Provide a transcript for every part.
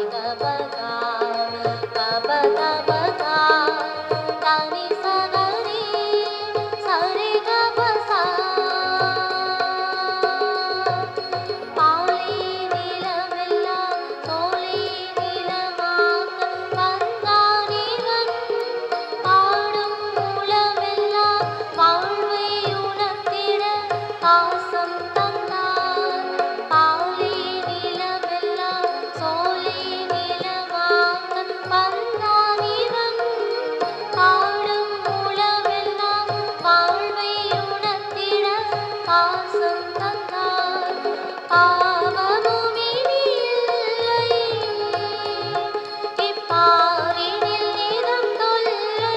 பாசம் தந்தார் பாலி நிலவெல்லாம் சோலை நிலவாக்க வந்தான் இவன் பாடும் உலவெல்லாம் வாழ்வை உணர்த்திட பாசம் தந்தார் பாவமும் இனி இல்லை இப்பாரினில் நிறம் தொல்லை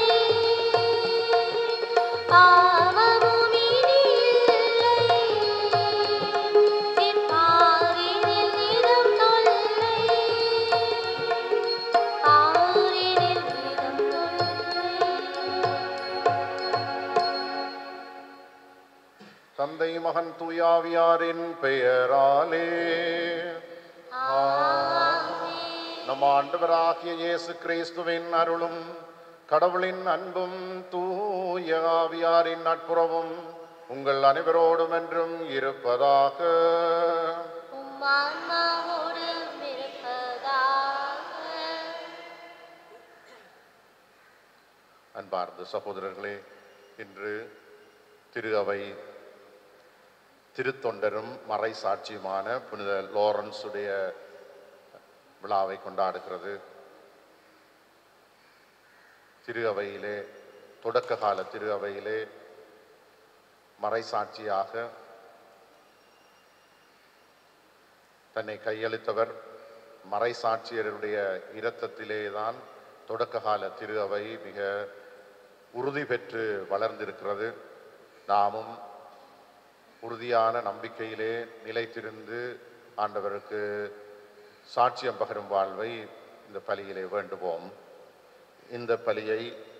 பாவமும் இனி இல்லை இப்பாரினில் நிறம் தொல்லை பாரினில் நிறம் தொல்லை தந்தை மகன் தூயாவியாரின் பெயராலே நம் ஆண்டவராகிய இயேசு கிறிஸ்துவின் அருளும் கடவுளின் அன்பும் தூய ஆவியாரின் நட்புறவும் உங்கள் அனைவரோடும் என்றும் இருப்பதாக உம்மான்மாவோடும் இருப்பதாக அன்பார்ந்த சகோதரர்களே இன்று திரு அவை திருத்தொண்டரும் மறை சாட்சியுமான புனித லாரன்ஸுடைய விழாவை கொண்டாடுகிறது திரு அவையிலே தொடக்க கால திரு அவையிலே மறை சாட்சியாக தன்னை கையளித்தவர் மறை சாட்சியருடைய இரத்தத்திலே தான் தொடக்க கால திரு அவை மிக உறுதி பெற்று வளர்ந்திருக்கிறது நாமும் உறுதியான நம்பிக்கையிலே நிலைத்திருந்து ஆண்டவருக்கு சாட்சியம் பகரும் வாழ்வை இந்த பலியிலே வேண்டுவோம் இந்த பலியை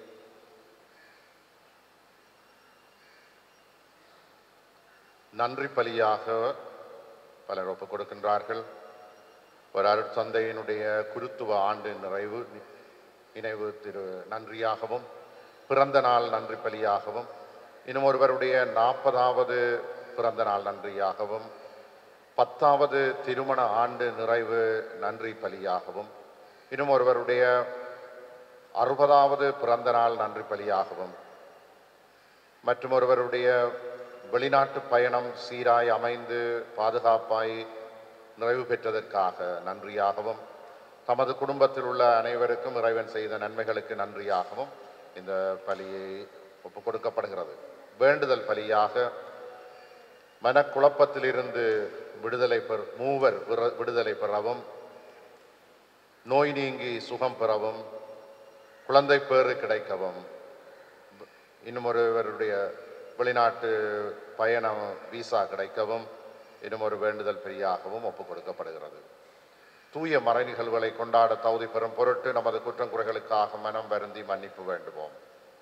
நன்றி பலியாக பலர் ஒப்புக் கொடுக்கின்றார்கள் ஒரு அருட்தந்தையினுடைய குருத்துவ ஆண்டு நிறைவு நி- நினைவு திரு நன்றியாகவும் பிறந்த நாள் நன்றி பலியாகவும் இன்னும் ஒருவருடைய நாற்பதாவது பிறந்த நாள் நன்றியாகவும் பத்தாவது திருமண ஆண்டு நிறைவு நன்றி பலியாகவும் இன்னும் ஒருவருடைய அறுபதாவது பிறந்த நாள் நன்றி பலியாகவும் மற்றும் ஒருவருடைய வெளிநாட்டு பயணம் சீராய் அமைந்து பாதுகாப்பாய் நிறைவு பெற்றதற்காக நன்றியாகவும் தமது குடும்பத்தில் உள்ள அனைவருக்கும் இறைவன் செய்த நன்மைகளுக்கு நன்றியாகவும் இந்த பலியை ஒப்புக் கொடுக்கப்படுகிறது வேண்டுதல் பலியாக மனக்குழப்பத்திலிருந்து விடுதலை பெற மூவர் விர- விடுதலை பெறவும் நோய் நீங்கி சுகம் பெறவும் குழந்தை பேறு கிடைக்கவும் இன்னும் ஒருவருடைய வெளிநாட்டு பயணம் விசா கிடைக்கவும் இன்னும் ஒரு வேண்டுதல் பெரியாகவும் ஒப்புக் கொடுக்கப்படுகிறது தூய மறை நிகழ்வுகளை கொண்டாட தகுதி பெறும் பொருட்டு நமது குற்றம் குறைகளுக்காக மனம் வருந்தி மன்னிப்பு வேண்டுவோம்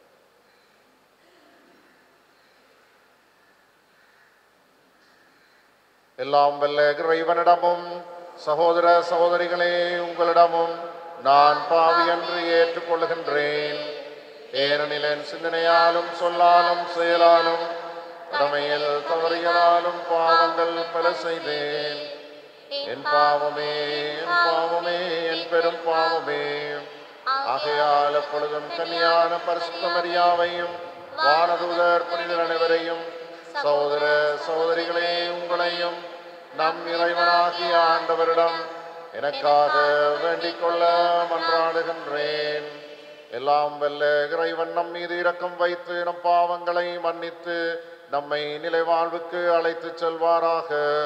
எல்லாம் வல்ல இறைவனிடமும் சகோதர சகோதரிகளே உங்களிடமும் நான் பாவி என்று ஏற்றுக்கொள்கின்றேன் ஏனெனில் என் சிந்தனையாலும் சொல்லாலும் செயலாலும் கடமையில் தவறியலாலும் பாவங்கள் பல செய்தேன் என் பாவமே என் பாவமே என் பெரும் பாவமே ஆகையால் எப்பொழுதும் கன்னியான பரிசுத்த மரியாவையும் வானதூதர் புனிதர் அனைவரையும் சகோதர சகோதரிகளே உங்களையும் நம் இறைவனாகிய ஆண்டவரிடம் எனக்காக வேண்டிக் கொள்ள மன்றாடுகின்றேன் எல்லாம் வல்ல இறைவன் நம் மீது இரக்கம் வைத்து நம் பாவங்களை மன்னித்து நம்மை நிலை வாழ்வுக்கு அழைத்துச் செல்வாராக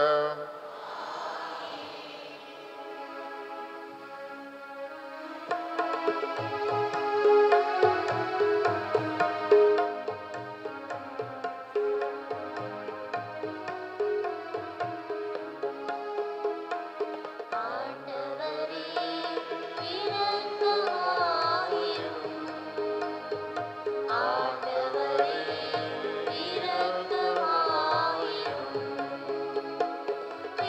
ஆண்டவரே இரக்கமாயிரும் ஆண்டவரே இரக்கமாயிரும்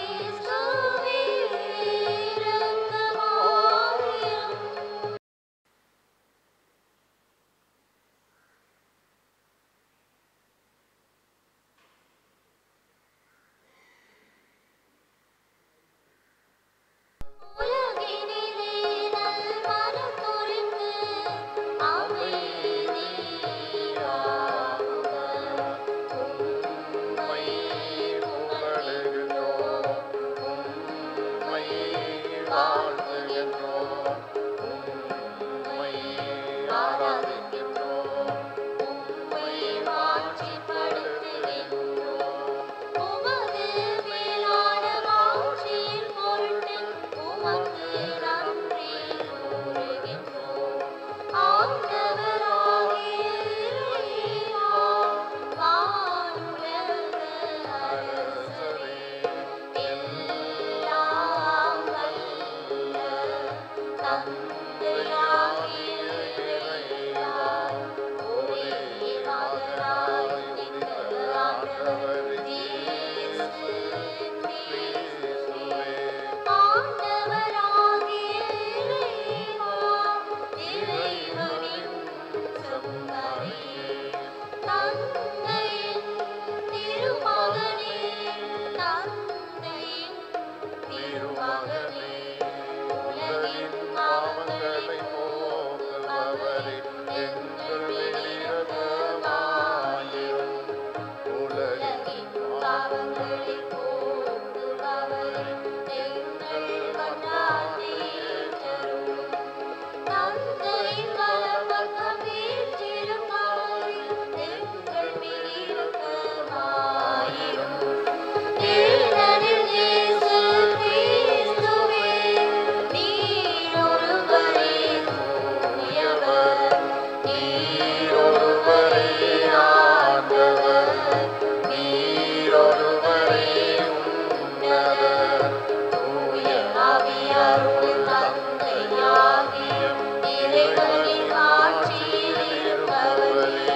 தந்தையாகிய இறைவா, ஒரே மகனாய் உதித்த ஆண்டவர் இயேசு கிறிஸ்துவே. ஆண்டவராகிய இறைவா, இறைவனின் செம்மறியே, தந்தையின் திருமகனே, தந்தையின் திருமகனே, உலகின் பாவங்களை போக்குபவரே, எங்கள் இரக்கமாயிரும். உலகின் பாவங்களை போக்குபவரே, எங்கள் மன்றாட்டேற்றருளும். தந்தையின் வலப்பக்கம் வீற்றிருப்பவரே, எங்கள் மேல் இரக்கமாயிரும். ஏனெனில் இயேசு கிறிஸ்துவே, நீர் ஒருவரே தூயவர், நீர் ஒருவரே ஆண்டவர், நீர் ஒருவரே உன்னதர். தூய ஆவியாருள் தந்தையாகிய இறைவனின் ஆட்சியில் இருப்பவரே.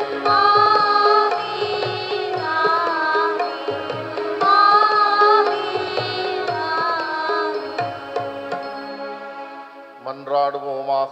ஆமென், ஆமென், ஆமென், ஆமென். மன்றாடுவோமாக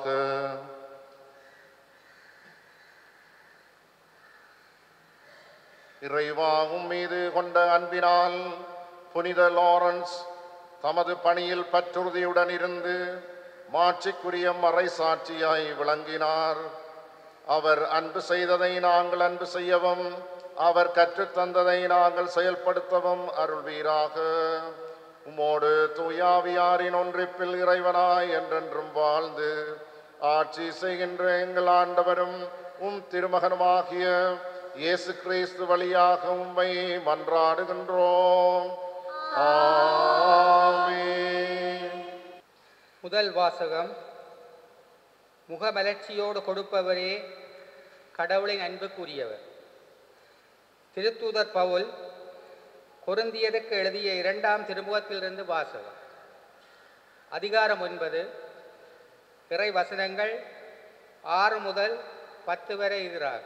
இறைவாகும் மீது கொண்ட அன்பினால் புனித லாரன்ஸ் தமது பணியில் பற்றுறுதியுடன் இருந்து மாட்சிக்குரிய மறைசாட்சியாய் விளங்கினார் அவர் அன்பு செய்ததை நாங்கள் அன்பு செய்யவும் அவர் கற்றுத்தந்ததை நாங்கள் செயல்படுத்தவும் அருள்வீராக உமோடு தூயாவியாரின் ஒன்றிப்பில் இறைவனாய் என்றென்றும் வாழ்ந்து ஆட்சி செய்கின்ற எங்கள் ஆண்டவரும் உம் திருமகனுமாகிய இயேசு கிறிஸ்து வழியாக உம்மை மன்றாடுகின்றோம் ஆமென் முதல் வாசகம் முகமலர்ச்சியோடு கொடுப்பவரே கடவுளின் அன்புக்குரியவர் திருத்தூதர் பவுல் கொருந்தியருக்கு எழுதிய இரண்டாம் திருமுகத்திலிருந்து வாசகம் அதிகாரம் ஒன்பது இறை வசனங்கள் ஆறு முதல் பத்து வரை எதிராக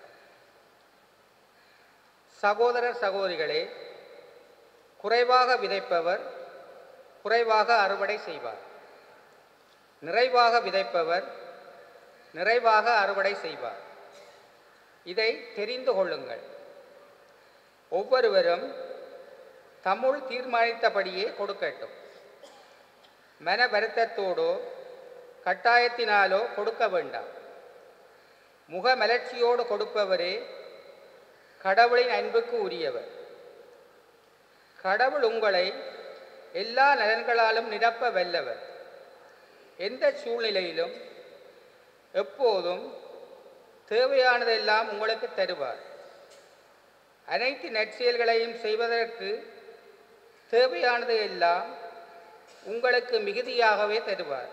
சகோதரர் சகோதரிகளே குறைவாக விதைப்பவர் குறைவாக அறுவடை செய்வார் நிறைவாக விதைப்பவர் நிறைவாக அறுவடை செய்வார் இதை தெரிந்து கொள்ளுங்கள் ஒவ்வொருவரும் தம்முள் தீர்மானித்தபடியே கொடுக்கட்டும் மன வருத்தத்தோடோ கட்டாயத்தினாலோ கொடுக்க வேண்டாம் முகமலர்ச்சியோடு கொடுப்பவரே கடவுளின் அன்புக்கு உரியவர் கடவுள் உங்களை எல்லா நலன்களாலும் நிரப்ப வல்லவர் எந்த சூழ்நிலையிலும் எப்போதும் தேவையானதெல்லாம் உங்களுக்கு தருவார் அனைத்து நற்செயல்களையும் செய்வதற்கு தேவையானது எல்லாம் உங்களுக்கு மிகுதியாகவே தருவார்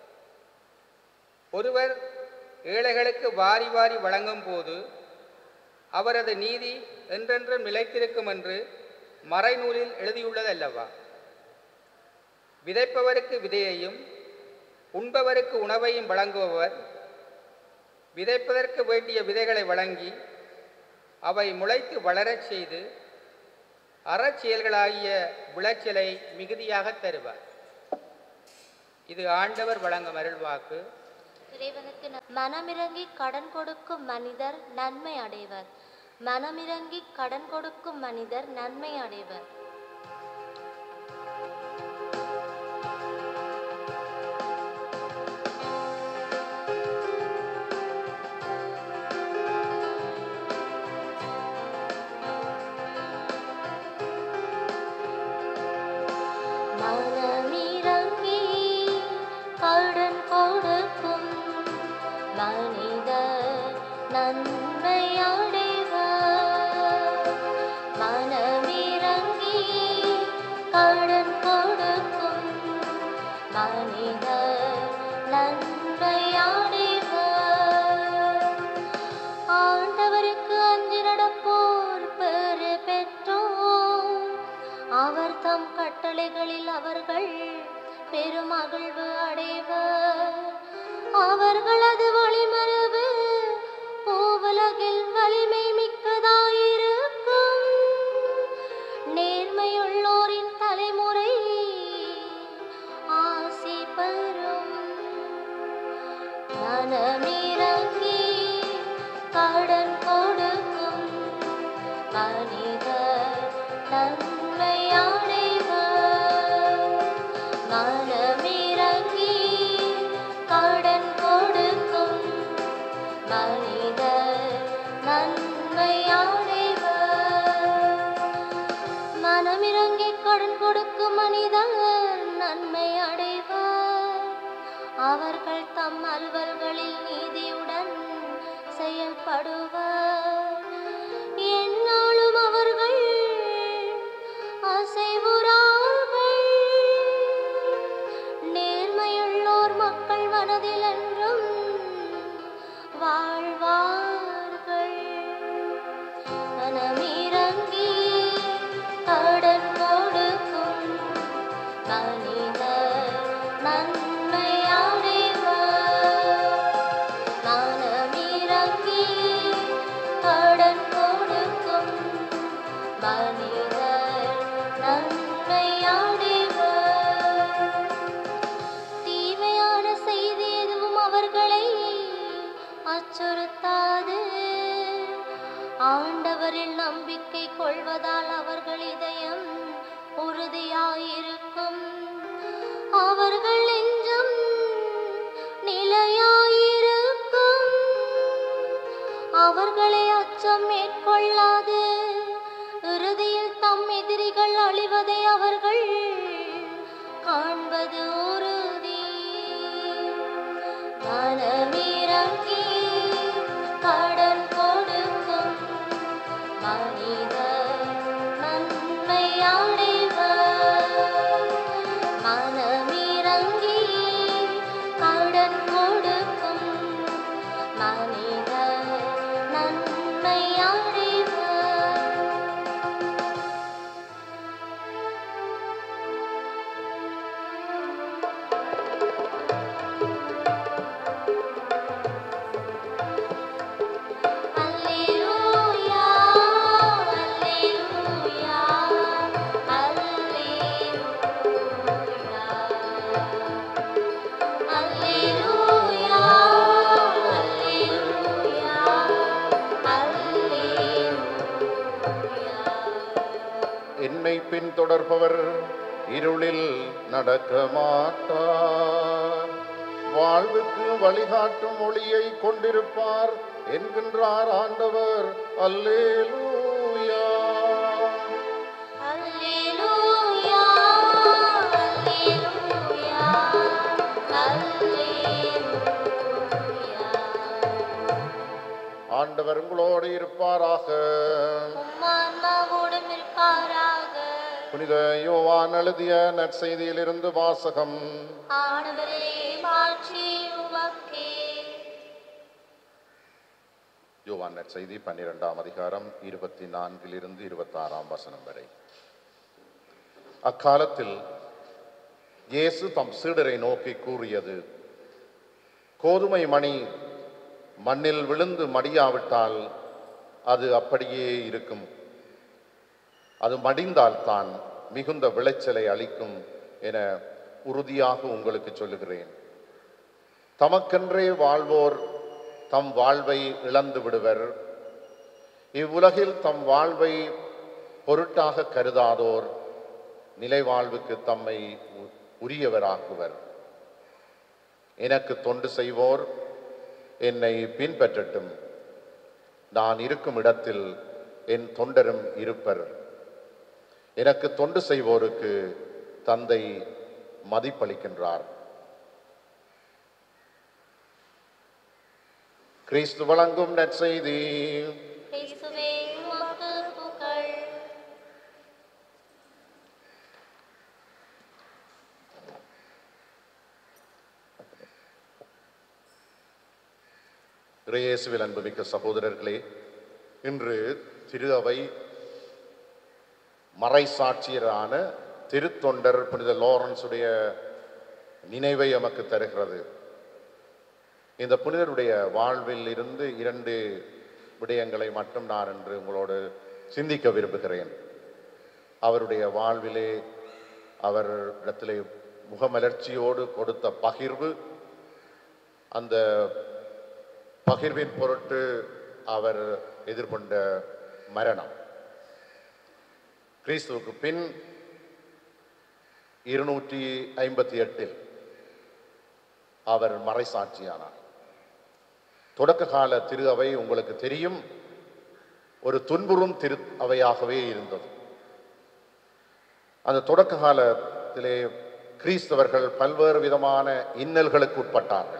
ஒருவர் ஏழைகளுக்கு வாரி வாரி வழங்கும் போது அவரது நீதி என்றென்றும் நிலைத்திருக்கும் என்று மறைநூலில் எழுதியுள்ளதல்லவா விதைப்பவருக்கு விதையையும் உண்பவருக்கு உணவையும் வழங்குபவர் விதைப்பதற்கு வேண்டிய விதைகளை வழங்கி அவை முளைத்து வளரச் செய்து அறச்செயல்களாகிய விளைச்சலை மிகுதியாக தருவார் இது ஆண்டவர் வழங்கும் அருள்வாக்கு இறைவனுக்கு ந- மனமிரங்கி கடன் கொடுக்கும் மனிதர் நன்மை அடைவர் மனமிரங்கி கடன் கொடுக்கும் மனிதர் நன்மை அடைவர் மனமிரங்கி கடன் கொடுக்கும் மனிதர் நன்மை அடைவர் மனமிரங்கி கடன் கொடுக்கும் மனிதர் நன்மை அடைவர் ஆண்டவருக்கு அஞ்சு நடப்போர் பெரு பெற்றோம் அவர் தம் கட்டளைகளில் அவர்கள் பெருமகிழ்வு அடைவர் அவர்களது வழிமரபு பூவுலகில் வலிமை மிக்கதாயிருக்கும் நேர்மையுள்ளோரின் தலைமுறை ஆசி பெறும் மனமிறங்கி கடன் கொடுக்கும் மனிதர் நன்மை அடைவர் மனமிறங்கி கடன் கொடுக்கும் மனிதர் நன்மை அடைவர் மனமிறங்கி கடன் கொடுக்கும் மனிதர் நன்மை அடைவர் அவர்கள் தம் அலுவல்களில் நீதியுடன் செயல்படுவர் எந்நாளும் அவர்கள் அசைவுறார்கள் நேர்மையுள்ளோர் மக்கள் மனதில் என்றும் வாழ்வார்கள் மனமிறங்கி கடன் கொடுக்கும் மனிதர் நன்மை அடைவர் மனமிறங்கி கடன் கொடுக்கும் மனிதர் நன்மை அடைவர் தீமையான செய்தி எதுவும் அவர்களை அச்சுறுத்தாது ஆண்டவரில் நம்பிக்கை கொள்வதால் அவர்கள் இதயம் உறுதியாயிருக்கும் அவர்கள் நெஞ்சம் நிலையாயிருக்கும் அவர்களை அச்சம் மேற்கொள்ளாது இறுதியில் தம் எதிரிகள் அழிவதை அவர்கள் காண்பது உறுதி மனமிறங்கி கடன் கொடுக்கும் மனிதர் நன்மை அடைவர் மனமிறங்கி கடன் கொடுக்கும் மனிதர் நன்மை அடைவர் அல்லேலூயா அல்லேலூயா அல்லேலூயா அல்லேலூயா அல்லேலூயா என்னை பின்தொடர்பவர் இருளில் நடக்க மாட்டார் வாழ்வுக்கு வழிகாட்டும் ஒளியை கொண்டிருப்பார் என்கின்றார் ஆண்டவர் அல்லேலூயா அல்லேலூயா அல்லேலூயா அல்லேலூயா ஆண்டவர் உங்களோடு இருப்பாராக உம்மான்மாவோடும் இருப்பாராக புனித யோவான் எழுதிய நற்செய்தியிலிருந்து வாசகம் ஆண்டவரே மாற்றி உமக்கே யோவான் நற்செய்தி பன்னிரெண்டாம் அதிகாரம் இருபத்தி நான்கிலிருந்து இருபத்தாறாம் வசனம் வரை அக்காலத்தில் இயேசு தம் சீடரை நோக்கி கூறியது கோதுமை மணி மண்ணில் விழுந்து மடியாவிட்டால் அது அப்படியே இருக்கும் அது மடிந்தால் தான் மிகுந்த விளைச்சலை அளிக்கும் என உறுதியாக உங்களுக்கு சொல்லுகிறேன் தமக்கென்றே வாழ்வோர் தம் வாழ்வை இழந்து விடுவர் இவ்வுலகில் தம் வாழ்வை பொருட்டாக கருதாதோர் நிலை வாழ்வுக்கு தம்மை உ- உரியவராக்குவர் எனக்கு தொண்டு செய்வோர் என்னை பின்பற்றட்டும் நான் இருக்கும் இடத்தில் என் தொண்டரும் இருப்பர் எனக்கு தொண்டு செய்வோருக்கு தந்தை மதிப்பளிக்கின்றார் கிறிஸ்து வழங்கும் நற்செய்தி இயேசுவே உமக்கு புகழ் இறையேசுவில் அன்புமிக்க சகோதரர்களே இன்று திரு அவை மறைசாட்சியரான திருத்தொண்டர் புனித லாரன்ஸுடைய நினைவை எமக்கு தருகிறது இந்த புனிதருடைய வாழ்வில் இருந்து இரண்டு விடயங்களை மட்டும் நான் என்று உங்களோடு சிந்திக்க விரும்புகிறேன் அவருடைய வாழ்விலே அவர் இடத்திலே முகமலர்ச்சியோடு கொடுத்த பகிர்வு அந்த பகிர்வின் பொருட்டு அவர் எதிர்கொண்ட மரணம் கிறிஸ்துவுக்கு பின் இருநூற்றி ஐம்பத்தி எட்டில் அவர் மறைசாட்சியானார் தொடக்க கால திரு அவை உங்களுக்கு தெரியும் ஒரு துன்புறும் திரு அவையாகவே இருந்தது அந்த தொடக்க காலத்திலே கிறிஸ்தவர்கள் பல்வேறு விதமான இன்னல்களுக்கு உட்பட்டார்கள்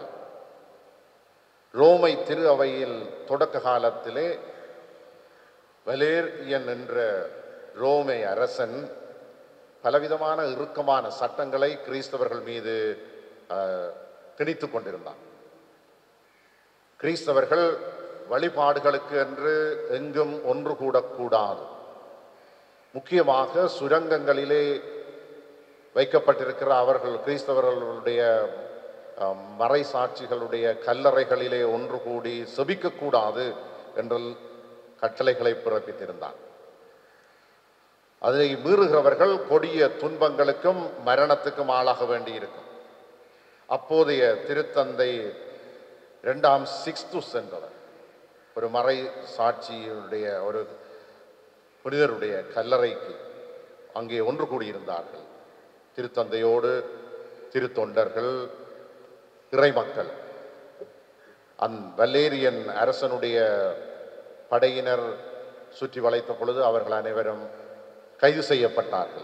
ரோமை திரு அவையில் தொடக்க காலத்திலே வலேரியன் என்ற ரோமை அரசன் பலவிதமான இறுக்கமான சட்டங்களை கிறிஸ்தவர்கள் மீது அஹ், திணித்துக் கொண்டிருந்தான் கிறிஸ்தவர்கள் வழிபாடுகளுக்கு என்று எங்கும் ஒன்று கூடக்கூடாது முக்கியமாக சுரங்கங்களிலே வைக்கப்பட்டிருக்கிற அவர்கள் கிறிஸ்தவர்களுடைய அஹ், மறை சாட்சிகளுடைய கல்லறைகளிலே ஒன்று கூடி செபிக்கக்கூடாது என்ற கட்டளைகளை பிறப்பித்திருந்தான் அதை மீறுகிறவர்கள் கொடிய துன்பங்களுக்கும் மரணத்துக்கும் ஆளாக வேண்டியிருக்கும் அப்போதைய திருத்தந்தை இரண்டாம் சிக்ஸ்துஸ் என்பவர் ஒரு மறை சாட்சியுடைய ஒரு புனிதருடைய கல்லறைக்கு அங்கே ஒன்று கூடியிருந்தார்கள் திருத்தந்தையோடு திருத்தொண்டர்கள் இறைமக்கள் அந் வல்லேரியன் அரசனுடைய படையினர் சுற்றி வளைத்த பொழுது அவர்கள் அனைவரும் கைது செய்யப்பட்டார்கள்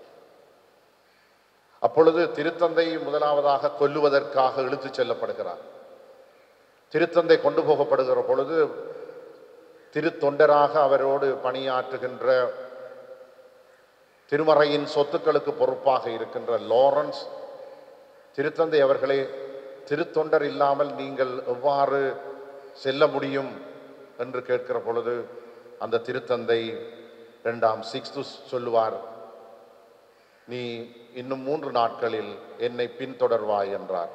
அப்பொழுது திருத்தந்தை முதலாவதாக கொல்லுவதற்காக இழுத்துச் செல்லப்படுகிறார் திருத்தந்தை கொண்டு போகப்படுகிற பொழுது திருத்தொண்டராக அவரோடு பணியாற்றுகின்ற திருமறையின் சொத்துக்களுக்கு பொறுப்பாக இருக்கின்ற லாரன்ஸ் திருத்தந்தை அவர்களே திருத்தொண்டர் இல்லாமல் நீங்கள் எவ்வாறு செல்ல முடியும் என்று கேட்கிற பொழுது அந்த திருத்தந்தை இரண்டாம் சிக்ஸ்து சொல்லுவார் நீ இன்னும் மூன்று நாட்களில் என்னை பின்தொடர்வாய் என்றார்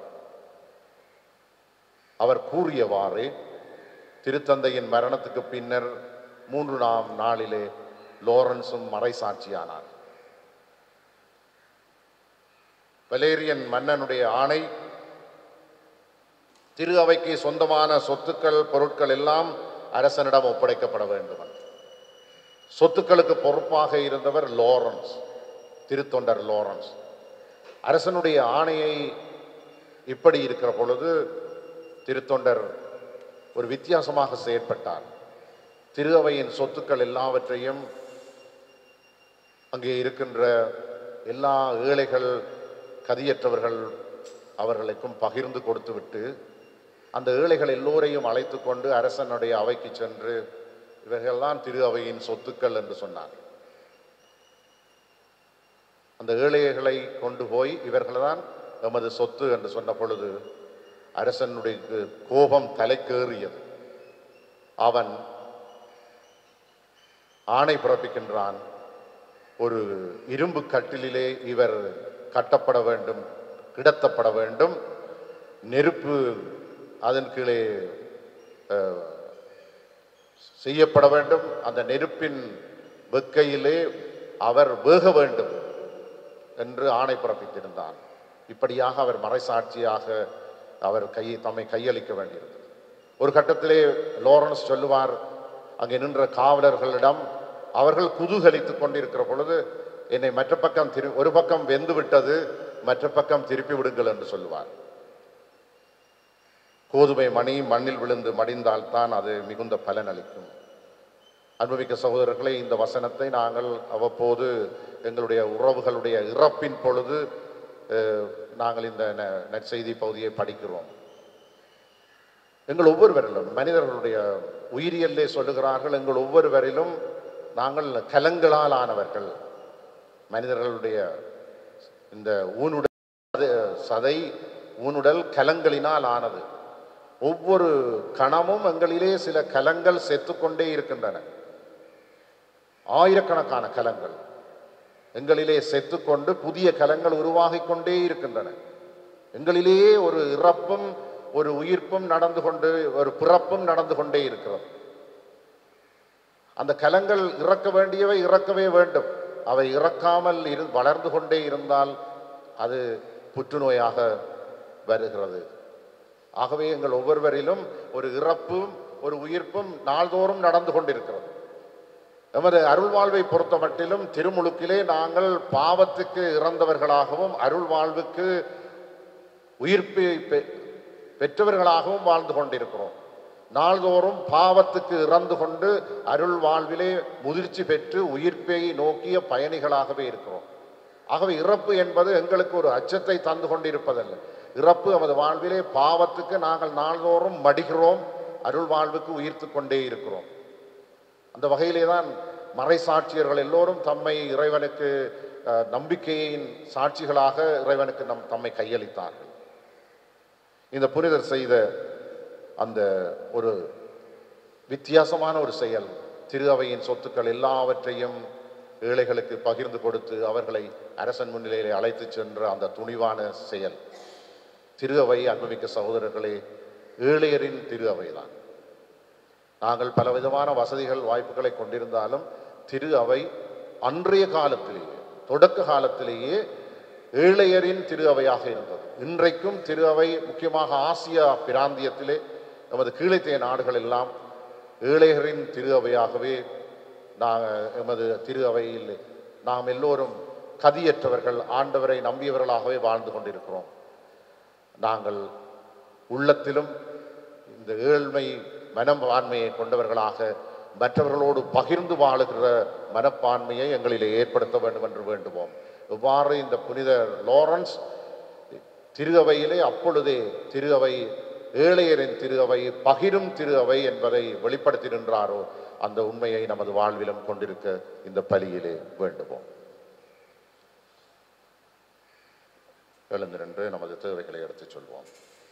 அவர் கூறியவாறு திருத்தந்தையின் மரணத்துக்கு பின்னர் மூன்று நாம் நாளிலே லோரன்ஸும் மறைசாட்சியானார் வலேரியன் மன்னனுடைய ஆணை திரு அவைக்கு சொந்தமான சொத்துக்கள் பொருட்கள் எல்லாம் அரசனிடம் ஒப்படைக்கப்பட வேண்டும் என்று. சொத்துக்களுக்கு பொறுப்பாக இருந்தவர் லோரன்ஸ் திருத்தொண்டர் லோரன்ஸ் அரசனுடைய ஆணையை இப்படி இருக்கிற பொழுது திருத்தொண்டர் ஒரு வித்தியாசமாக செயற்பட்டார் திரு அவையின் சொத்துக்கள் எல்லாவற்றையும் அங்கே இருக்கின்ற எல்லா ஏழைகள் கதியற்றவர்கள் அவர்களுக்கும் பகிர்ந்து கொடுத்துவிட்டு அந்த ஏழைகள் எல்லோரையும் அழைத்து கொண்டு அரசனுடைய அவைக்கு சென்று இவர்கள்தான் திரு அவையின் சொத்துக்கள் என்று சொன்னார் அந்த ஏழைகளை கொண்டு போய் இவர்கள்தான் எமது சொத்து என்று சொன்ன பொழுது அரசனுடைய கோபம் தலைக்கேறியது அவன் ஆணை பிறப்பிக்கின்றான் ஒரு இரும்பு கட்டிலிலே இவர் கட்டப்பட வேண்டும் கிடத்தப்பட வேண்டும் நெருப்பு அதன் கீழே அஹ், செய்யப்பட வேண்டும் அந்த நெருப்பின் வெக்கையிலே அவர் வேக வேண்டும் என்று ஆணை பிறப்பித்திருந்தான் இப்படியாக அவர் மறைசாட்சியாக அவர் கையை தம்மை கையளிக்க வேண்டியிருந்தது ஒரு கட்டத்திலே லோரன்ஸ் சொல்லுவார் அங்கே நின்ற காவலர்களிடம் அவர்கள் குதூகலித்துக் கொண்டிருக்கிற பொழுது என்னை மற்ற பக்கம் திரு ஒரு பக்கம் வெந்து விட்டது மற்ற பக்கம் திருப்பி விடுங்கள் என்று சொல்லுவார் கோதுமை மணி மண்ணில் விழுந்து மடிந்தால்தான் அது மிகுந்த பலன் அளிக்கும் அன்புமிக்க சகோதரர்களே இந்த வசனத்தை நாங்கள் அவ்வப்போது எங்களுடைய உறவுகளுடைய இறப்பின் பொழுது அஹ், நாங்கள் இந்த ந- நற்செய்தி பகுதியை படிக்கிறோம் எங்கள் ஒவ்வொருவரிலும் மனிதர்களுடைய உயிரியல்லே சொல்லுகிறார்கள் எங்கள் ஒவ்வொருவரிலும் நாங்கள் கலங்களால் ஆனவர்கள் மனிதர்களுடைய இந்த ஊனுடல் அது சதை ஊனுடல் கலங்களினால் ஆனது ஒவ்வொரு கணமும் எங்களிலே சில கலங்கள் செத்துக்கொண்டே இருக்கின்றன ஆயிரக்கணக்கான கலங்கள் எங்களிலே செத்துக்கொண்டு புதிய கலங்கள் உருவாகிக் கொண்டே இருக்கின்றன எங்களிலேயே ஒரு இறப்பும் ஒரு உயிர்ப்பும் நடந்து கொண்டு ஒரு பிறப்பும் நடந்து கொண்டே இருக்கிறது அந்த கலங்கள் இறக்க வேண்டியவை இறக்கவே வேண்டும் அவை இறக்காமல் இரு வளர்ந்து கொண்டே இருந்தால் அது புற்றுநோயாக வருகிறது ஆகவே எங்கள் ஒவ்வொருவரிலும் ஒரு இறப்பும் ஒரு உயிர்ப்பும் நாள்தோறும் நடந்து கொண்டிருக்கிறது எமது அருள் வாழ்வை பொறுத்த மட்டிலும் திருமுழுக்கிலே நாங்கள் பாவத்துக்கு இறந்தவர்களாகவும் அருள் வாழ்வுக்கு உயிர்ப்பை பெ- பெற்றவர்களாகவும் வாழ்ந்து கொண்டிருக்கிறோம் நாள்தோறும் பாவத்துக்கு இறந்து கொண்டு அருள் வாழ்விலே முதிர்ச்சி பெற்று உயிர்ப்பை நோக்கிய பயணிகளாகவே இருக்கிறோம் ஆகவே இறப்பு என்பது எங்களுக்கு ஒரு அச்சத்தை தந்து கொண்டிருப்பதல்ல இறப்பு நமது வாழ்விலே பாவத்துக்கு நாங்கள் நாள்தோறும் மடிகிறோம் அருள் வாழ்வுக்கு உயிர்த்து கொண்டே இருக்கிறோம் அந்த வகையிலே தான் மறை சாட்சியர்கள் எல்லோரும் தம்மை இறைவனுக்கு அஹ், நம்பிக்கையின் சாட்சிகளாக இறைவனுக்கு நம் தம்மை கையளித்தார்கள் இந்த புனிதர் செய்த அந்த ஒரு வித்தியாசமான ஒரு செயல் திரு அவையின் சொத்துக்கள் எல்லாவற்றையும் ஏழைகளுக்கு பகிர்ந்து கொடுத்து அவர்களை அரசன் முன்னிலையிலே அழைத்து சென்ற அந்த துணிவான செயல் திரு அவை அன்புமிக்க சகோதரர்களே ஏழையரின் திரு அவைதான் நாங்கள் பலவிதமான வசதிகள் வாய்ப்புகளை கொண்டிருந்தாலும் திரு அவை அன்றைய காலத்திலேயே தொடக்க காலத்திலேயே ஏழையரின் திரு அவையாக இருந்தது இன்றைக்கும் திரு அவை முக்கியமாக ஆசியா பிராந்தியத்திலே நமது கீழைத்தைய நாடுகள் எல்லாம் ஏழையரின் திரு அவையாகவே நாங்கள் எமது திரு அவையில் நாம் எல்லோரும் கதியற்றவர்கள் ஆண்டவரை நம்பியவர்களாகவே வாழ்ந்து கொண்டிருக்கிறோம் நாங்கள் உள்ளத்திலும் இந்த ஏழ்மை மனப்பான்மையை கொண்டவர்களாக மற்றவர்களோடு பகிர்ந்து வாழுகிற மனப்பான்மையை எங்களிலே ஏற்படுத்த வேண்டும் என்று வேண்டுவோம் இவ்வாறு இந்த புனித லாரன்ஸ் திரு அவையிலே அப்பொழுதே திரு அவை ஏழையரின் திரு அவை பகிரும் திரு அவை என்பதை வெளிப்படுத்தி நின்றாரோ அந்த உண்மையை நமது வாழ்விலும் கொண்டிருக்க இந்த பலியிலே வேண்டுவோம் எழுந்து நின்று நமது தேவைகளை எடுத்துச் சொல்வோம்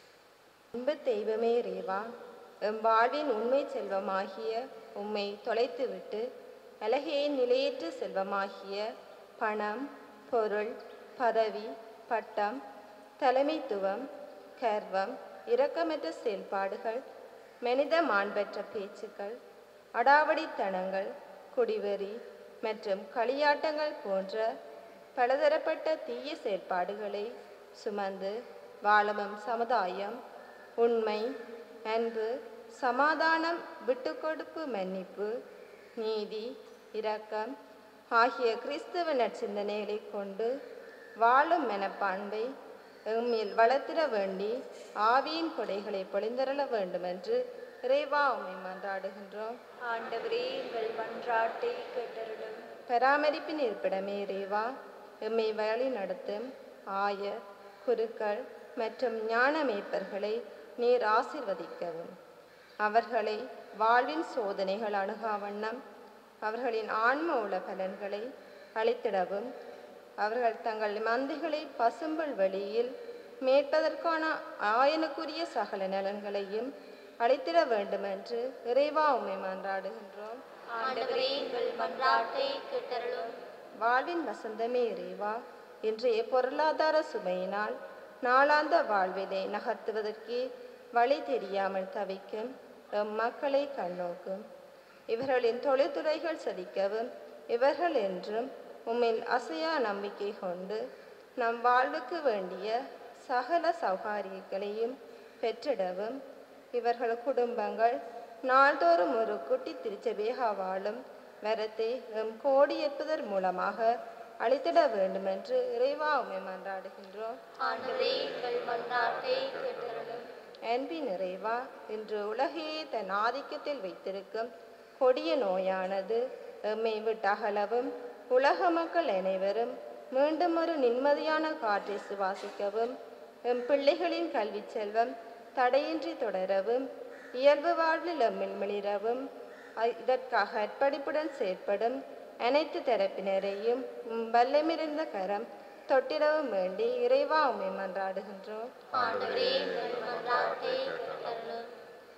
அன்பு தெய்வமே ரேவா எம் வாழ்வின் உண்மை செல்வமாகிய உம்மை தொலைத்துவிட்டு அழகையை நிலையற்ற செல்வமாகிய பணம் பொருள் பதவி பட்டம் தலைமைத்துவம் கர்வம் இரக்கமற்ற செயல்பாடுகள் மனித மாண்பற்ற பேச்சுக்கள் அடாவடித்தனங்கள் குடிவெறி மற்றும் களியாட்டங்கள் போன்ற பலதரப்பட்ட தீய செயல்பாடுகளை சுமந்து வாழும் சமுதாயம் உண்மை அன்பு சமாதானம் விட்டுக்கொடுப்பு மன்னிப்பு நீதி இரக்கம் ஆகிய கிறிஸ்தவ நற்சிந்தனைகளை கொண்டு வாழும் மனப்பான்மை எம்மில் வளர்த்திட வேண்டி ஆவியின் கொடைகளை பொழிந்தருள வேண்டுமென்று இறைவா உம்மை மன்றாடுகின்றோம் ஆண்டவரே எங்கள் மன்றாட்டை கேட்டருளும் பராமரிப்பின் இருப்பிடமே இறைவா எம்மை வழி நடத்தும் ஆயர் குருக்கள் மற்றும் ஞான மேய்ப்பர்களை நீர் ஆசிர்வதிக்கவும் அவர்களை வாழ்வின் சோதனைகள் அணுகா வண்ணம் அவர்களின் ஆன்ம உள்ள பலன்களை அளித்திடவும் அவர்கள் தங்கள் மந்தைகளை பசும்புல் வெளியில் மேற்பதற்கான ஆயனுக்குரிய சகல நலன்களையும் அளித்திட வேண்டுமென்று இறைவா உம்மை மன்றாடுகின்றோம் ஆண்டவரே எங்கள் மன்றாட்டை கேட்டருளும் வாழ்வின் வசந்தமே இறைவா இன்றைய பொருளாதார சுமையினால் நாளாந்த வாழ்வினை நகர்த்துவதற்கே வழி தெரியாமல் தவிக்கும் எம் மக்களை கண்ணோக்கும் இவர்களின் தொழில்துறைகள் செழிக்கவும் இவர்கள் என்றும் உம்மில் அசையா நம்பிக்கை கொண்டு நம் வாழ்வுக்கு வேண்டிய சகல சௌகாரியங்களையும் பெற்றிடவும் இவர்கள் குடும்பங்கள் நாள்தோறும் ஒரு குட்டி திருச்சபையாக வாழும் வரத்தை எம் கோடியேற்பதன் மூலமாக அளித்திட வேண்டுமென்று இறைவா உம்மை மன்றாடுகின்றோம் ஆண்டவரே எங்கள் மன்றாட்டை கேட்டருளும் அன்பின் இறைவா இன்று உலகையே தன் ஆதிக்கத்தில் வைத்திருக்கும் கொடிய நோயானது எம்மை விட்டு அகலவும் உலக மக்கள் அனைவரும் மீண்டும் ஒரு நிம்மதியான காற்றை சுவாசிக்கவும் எம் பிள்ளைகளின் கல்வி செல்வம் தடையின்றி தொடரவும் இயல்பு வாழ்வில் எம்மில் மிளிரவும் அ- இதற்காக அர்ப்பணிப்புடன் செயற்படும் அனைத்து தரப்பினரையும் உம் வல்லமிருந்த கரம் தொட்டிடவும் வேண்டி இறைவா உம்மை மன்றாடுகின்றோம் ஆண்டவரே எங்கள் மன்றாட்டை கேட்டருளும்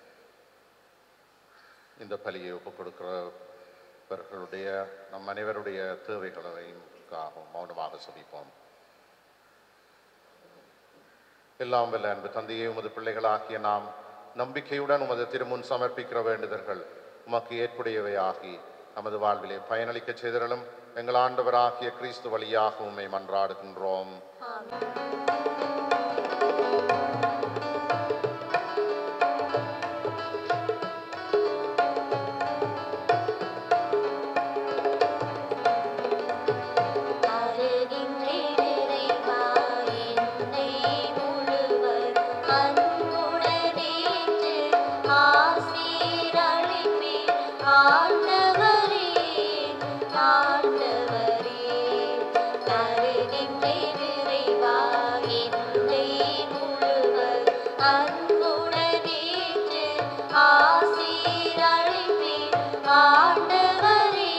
இந்த பலியை ஒப்புக் கொடுக்கிறவர்களுடைய நம் அனைவருடைய தேவைகளையும் மௌனமாக செபிப்போம் எல்லாம் வல்ல அன்பு தந்தையே உமது பிள்ளைகளாகிய நாம் நம்பிக்கையுடன் உமது திருமுன் சமர்ப்பிக்கிற வேண்டுதல்கள் உமக்கு ஏற்புடையவை ஆகி நமது வாழ்விலே பயனளிக்கச் செய்தரலும் எங்கள் ஆண்டவராகிய கிறிஸ்து வழியாக உம்மை மன்றாடுகின்றோம் அருகின்றேன் இறைவா என்னை முழுவர் அன்புடனேற்று ஆசீரளிப்பீர் ஆண்டவரே ஆண்டவரே அருகின்றேன் இறைவா என்னை முழுவர் அன்புடனேற்று ஆசீரளிப்பீர் ஆண்டவரே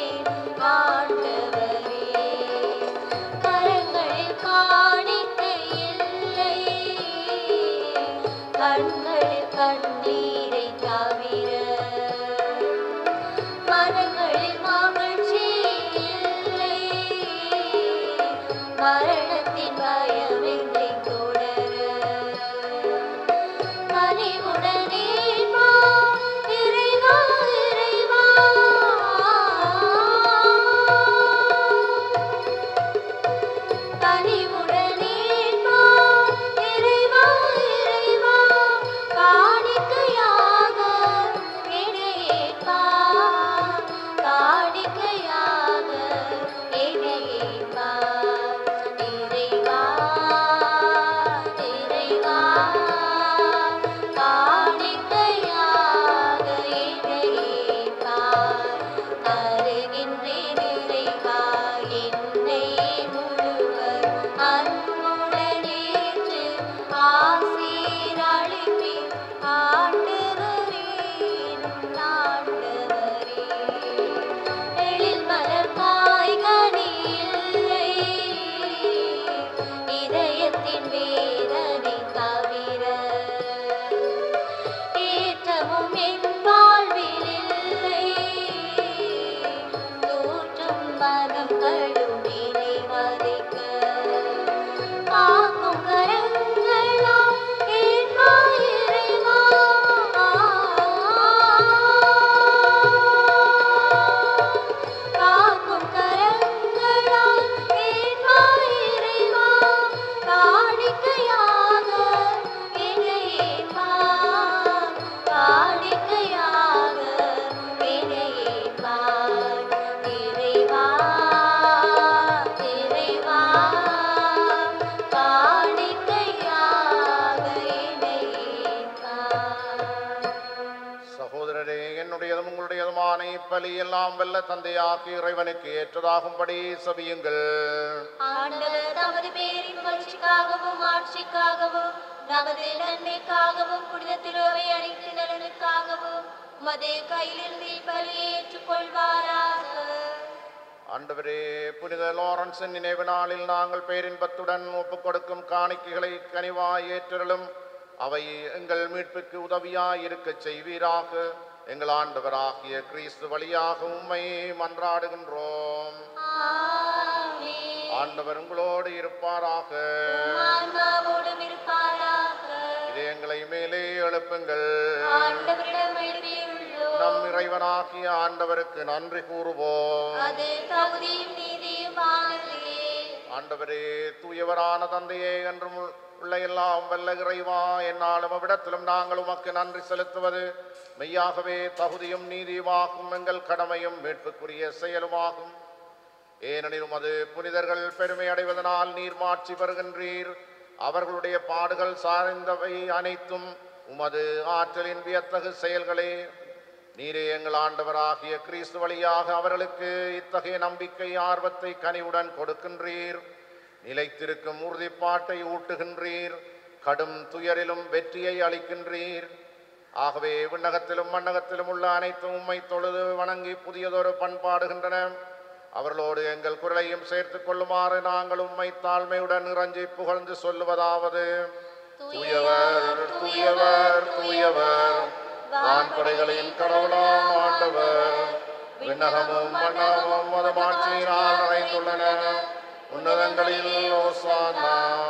ஆண்டவரே கரங்களில் காணிக்கை இல்லை கண்களில் கண்ணீரை தவிர மனங்களில் மகிழ்ச்சி இல்லை மரணத்தின் பயமில்லை தொடர கனிவுடனே வா இறைவா இறைவா கனிவுடனே வா இறைவா இறைவா காணிக்கையாக இணையேற்பா காணிக்கையாக இணையேற்பா இறைவா இறைவா காணிக்கையாக இணையேற்பா தருகின்றேன் இறைவா என்னை முழுவர் அன்புடனேற்று ஆசீரளிப்பீர் ஆண்டவரே ஆண்டவரே எழில் மலர் காய்கனி இல்லை இதயத்தின் வேதனை தவிர ஏற்றமும் என் வாழ்வில் இல்லை தூற்றும் மனம் கடும் நினைவதைக்க காக்கும் கரங்களால் ஏற்பா இறைவா காக்கும் கரங்களால் ஏற்பா இறைவா காணிக்கையாக இணையேற்பா காணிக்கையாக இணையேற்பா இறைவா இறைவா காணிக்கையாக இணையேற்பா சகோதரரே என்னுடையதும் உங்களுடையதுமான இப்பலி எல்லாம் வல்ல தந்தையாகி இறைவனுக்கு ஏற்றதாகும்படி சபியுங்கள் ஆண்டவர் தமது பேரின் வளர்ச்சிக்காகவும் ஆட்சிக்காகவும் நமது நன்மைக்காகவும் புனித திருவை அனைத்து நலனுக்காகவும் உமது கையிலிருந்து பலியை ஏற்றுக்கொள்வாராக ஆண்டவரே புனித லாரன்ஸின் நினைவு நாளில் நாங்கள் பேரின்பத்துடன் ஒப்புக் கொடுக்கும் காணிக்கைகளை கனிவாய் ஏற்றலும் அவை எங்கள் மீட்புக்கு உதவியாய் இருக்கச் செய்வீராக எங்கள் ஆண்டவராகிய கிறிஸ்து வழியாக உம்மை மன்றாடுகின்றோம் ஆமென். ஆண்டவர் உங்களோடு இருப்பாராக ஆன்மாவோடும் இருப்பாராக இது எங்களை மேலே எழுப்புங்கள் ஆண்டவரிடம் எழுதியுள்ளோம் நம் இறைவனாகிய ஆண்டவருக்கு நன்றி கூறுவோம் அது தகுதியும் நீதியுமானதே ஆண்டவரே தூயவரான தந்தையே என்றும் உள்- உள்ள எல்லாம் வல்ல இறைவா என்னாலும் அவ்விடத்திலும் நாங்கள் உமக்கு நன்றி செலுத்துவது மெய்யாகவே தகுதியும் நீதியுமாகும் எங்கள் கடமையும் மீட்புக்குரிய செயலுமாகும் ஏனெனில் உமது புனிதர்கள் பெருமை அடைவதனால் நீர் மாட்சி பெறுகின்றீர் அவர்களுடைய பாடுகள் சார்ந்தவை அனைத்தும் உமது ஆற்றலின் வியத்தகு செயல்களே நீரே எங்கள் ஆண்டவராகிய கிறிஸ்து வழியாக அவர்களுக்கு இத்தகைய நம்பிக்கை ஆர்வத்தை கனிவுடன் கொடுக்கின்றீர் நிலைத்திருக்கும் உறுதிப்பாட்டை ஊட்டுகின்றீர் கடும் துயரிலும் வெற்றியை அளிக்கின்றீர் ஆகவே விண்ணகத்திலும் மண்ணகத்திலும் உள்ள அனைத்தும் உம்மை தொழுது வணங்கி புதியதொரு பண்பாடுகின்றன அவர்களோடு எங்கள் குரலையும் சேர்த்துக் கொள்ளுமாறு நாங்கள் உம்மை தாழ்மையுடன் இறஞ்சி புகழ்ந்து சொல்லுவதாவது தூயவர் தூயவர் தூயவர் வான்படைகளின் கடவுளாம் ஆண்டவர் விண்ணகமும் மன்னகமும் மதமாட்சியினால் நிறைந்துள்ளன உன்னதங்களில் ஓசானா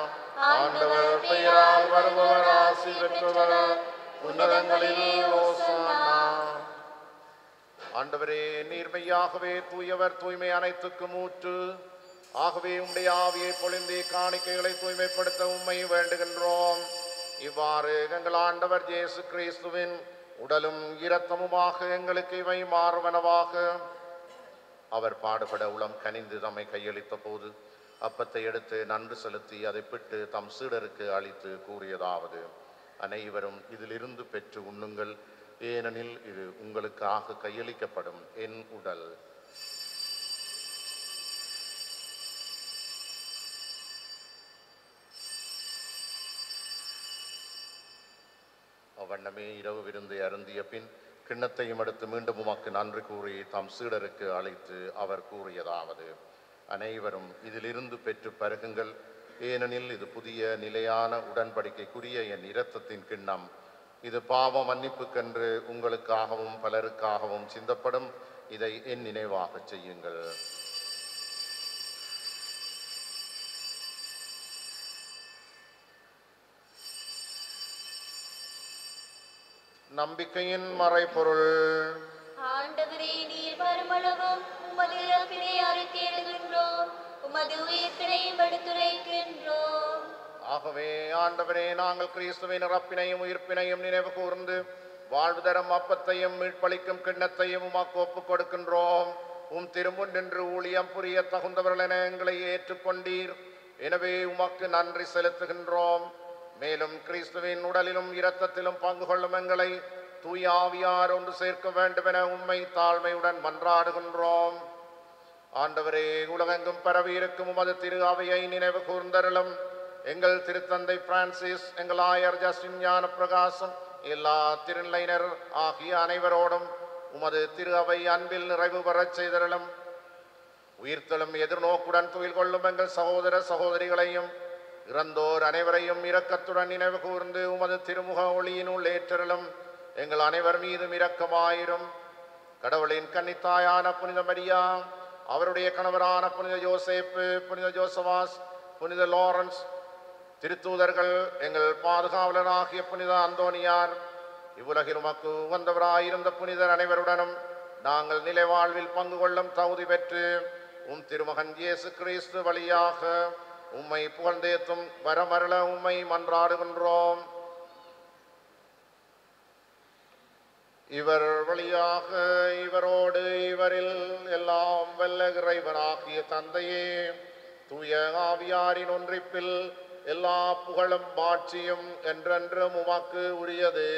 ஆண்டவர் பெயரால் வருபவர் ஆசி பெற்றவர் உன்னதங்களில் ஓசானா ஆண்டவரே நீர்மையாகவே தூயவர் தூய்மை அனைத்துக்கும் ஊற்று ஆகவே உம்முடைய ஆவியை பொழிந்து காணிக்கைகளை தூய்மைப்படுத்த உம்மை வேண்டுகின்றோம் இவ்வாறு எங்கள் ஆண்டவர் இயேசு கிறிஸ்துவின் உடலும் இரத்தமுமாக எங்களுக்கு இவை மாறுவனவாக அவர் பாடுபட உளம் கனிந்து தம்மை கையளித்த போது அப்பத்தை எடுத்து நன்றி செலுத்தி அதை பிட்டு தம் சீடருக்கு அளித்து கூறியதாவது அனைவரும் இதிலிருந்து பெற்று உண்ணுங்கள் ஏனெனில் இது உங்களுக்காக கையளிக்கப்படும் என் உடல் அவ்வண்ணமே இரவு விருந்தை அருந்திய பின் கிண்ணத்தையும் எடுத்து மீண்டும் உமக்கு நன்றி கூறி தம் சீடருக்கு அழைத்து அவர் கூறியதாவது அனைவரும் இதிலிருந்து பெற்று பருகுங்கள் ஏனெனில் இது புதிய நிலையான உடன்படிக்கைக்குரிய என் இரத்தத்தின் கிண்ணம் இது பாவ மன்னிப்புக்கென்று உங்களுக்காகவும் பலருக்காகவும் சிந்தப்படும் இதை என் நினைவாகச் செய்யுங்கள் நம்பிக்கையின் மறைபொருள் ஆண்டவரே நீர் வருமளவும் உமது இறப்பினை அறிக்கையிடுகின்றோம் உமது உயிர்ப்பினையும் எடுத்துரைக்கின்றோம் ஆகவே ஆண்டவரே நாங்கள் கிறிஸ்துவின் இறப்பினையும் உயிர்ப்பினையும் நினைவு கூர்ந்து வாழ்வு தரும் அப்பத்தையும் மீட்பளிக்கும் கிண்ணத்தையும் உமக்கு ஒப்புக் கொடுக்கின்றோம் உம் திருமுன் நின்று ஊழியம் புரிய தகுந்தவர்கள் என எங்களை ஏற்றுக்கொண்டீர் எனவே உமக்கு நன்றி செலுத்துகின்றோம் மேலும் கிறிஸ்துவின் உடலிலும் இரத்தத்திலும் பங்கு கொள்ளும் எங்களை தூய ஆவியார் ஒன்று சேர்க்க வேண்டும் என உம்மை தாழ்மையுடன் மன்றாடுகின்றோம் ஆண்டவரே உலகெங்கும் பரவி இருக்கும் உமது திரு அவையை நினைவு கூர்ந்தருளும் எங்கள் திருத்தந்தை பிரான்சிஸ் எங்கள் ஆயர் ஜஸ்டின் ஞான பிரகாசம் எல்லா திருநிலையினர் ஆகிய அனைவரோடும் உமது திரு அவை அன்பில் நிறைவு பெறச் செய்தருளும் உயிர்த்தலும் எதிர்நோக்குடன் துயில் கொள்ளும் எங்கள் சகோதர சகோதரிகளையும் இறந்தோர் அனைவரையும் இரக்கத்துடன் நினைவு கூர்ந்து உமது திருமுக ஒளியினுள் ஏற்றலும் எங்கள் அனைவர் மீதும் இரக்கமாயிரும் கடவுளின் கன்னித்தாயான புனித மரியா அவருடைய கணவரான புனித யோசேப்பு புனித ஜோசவாஸ் புனித லாரன்ஸ் திருத்தூதர்கள் எங்கள் பாதுகாவலராகிய புனித அந்தோனியார் இவ்வுலகில் உமக்கு உகந்தவராயிருந்த புனிதர் அனைவருடனும் நாங்கள் நிலை வாழ்வில் பங்கு கொள்ளும் தகுதி பெற்று உம் திருமகன் இயேசு கிறிஸ்து வழியாக உம்மை புகழ்ந்தேத்தும் வரமருள உம்மை மன்றாடுகின்றோம் இவர் வழியாக இவரோடு இவரில் எல்லாம் வல்ல இறைவனாகிய தந்தையே தூய ஆவியாரின் ஒன்றிப்பில் எல்லா புகழும் மாட்சியும் என்றென்றும் உமக்கு உரியது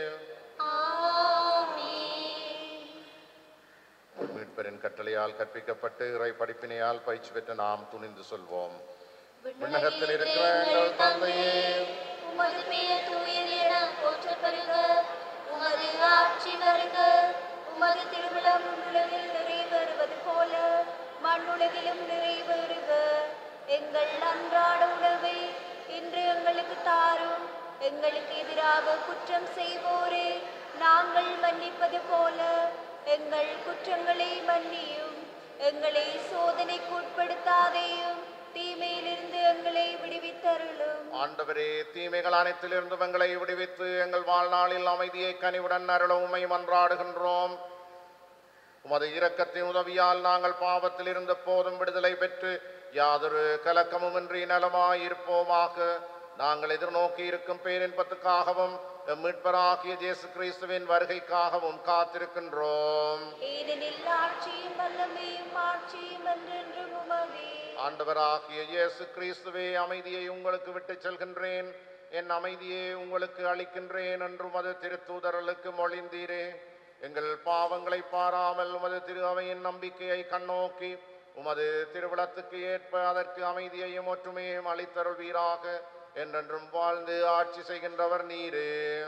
மீட்பரின் கட்டளையால் கற்பிக்கப்பட்டு இறை படிப்பினையால் பயிற்சி பெற்று நாம் துணிந்து சொல்வோம் விண்ணகத்தில் இருக்கிற எங்கள் தந்தையே உமது பெயர் தூயது என போற்றப் பெறுக உமது ஆட்சி வருக உமது திருவிழம் உலகில் நிறைவேறுவது போல மண்ணுலகிலும் நிறைவேறுக எங்கள் அன்றாட உணவை இன்று எங்களுக்கு தாரும் எங்களுக்கு எதிராக குற்றம் செய்வோரே நாங்கள் மன்னிப்பது போல எங்கள் குற்றங்களை மன்னியும் எங்களை சோதனைக்கு உட்படுத்தாதேயும் தீமையிலிருந்து எங்களை விடுவித்தருளும் ஆண்டவரே தீமைகள் அனைத்திலிருந்தும் எங்களை விடுவித்து எங்கள் வாழ்நாளில் அமைதியை கனிவுடன் அருள உம்மை மன்றாடுகின்றோம் உமது இரக்கத்தின் உதவியால் நாங்கள் பாவத்தில் இருந்த போதும் விடுதலை பெற்று யாதொரு கலக்கமுமின்றி நலமாயிருப்போமாக நாங்கள் எதிர்நோக்கி இருக்கும் பேரின்பத்துக்காகவும் எம் மீட்பராகிய இயேசு கிறிஸ்துவின் வருகைக்காகவும் காத்திருக்கின்றோம் ஏனெனில் ஆட்சியும் வல்லமையும் ஆட்சியும் என்றென்றும் உமதே ஆண்டவராகிய இயேசு கிறிஸ்துவே அமைதியை உங்களுக்கு விட்டுச் செல்கின்றேன் என் அமைதியை உங்களுக்கு அளிக்கின்றேன் என்று உமது திருத்தூதர்களுக்கு மொழிந்தீரே எங்கள் பாவங்களை பாராமல் உமது திரு அவையின் நம்பிக்கையை கண்ணோக்கி உமது திருவிழத்துக்கு ஏற்ப அதற்கு அமைதியையும் ஒற்றுமையையும் அளித்தருள்வீராக என்றென்றும் வாழ்ந்து ஆட்சி செய்கின்றவர் நீரே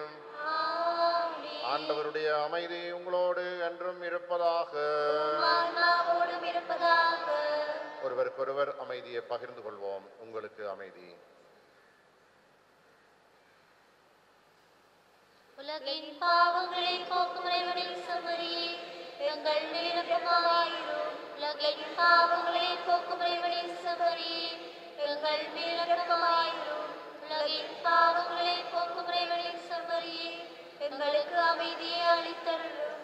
ஆண்டவருடைய அமைதி உங்களோடு என்றும் இருப்பதாக ஆன்மாவோடும் இருப்பதாக ஒருவருக்கொருவர் அமைதியை பகிர்ந்து கொள்வோம் உங்களுக்கு அமைதி உலகின் பாவங்களை போக்கும் இறைவனின் சமரியே எங்கள் மேலகமாயிரும் உலகின் பாவங்களை போக்கும் இறைவனின் சமரியே எங்கள் மேலகமாயிரும் உலகின் பாவங்களை போக்கும் இறைவனின் செம்மறியே எங்களுக்கு அமைதியை அளித்தருளும்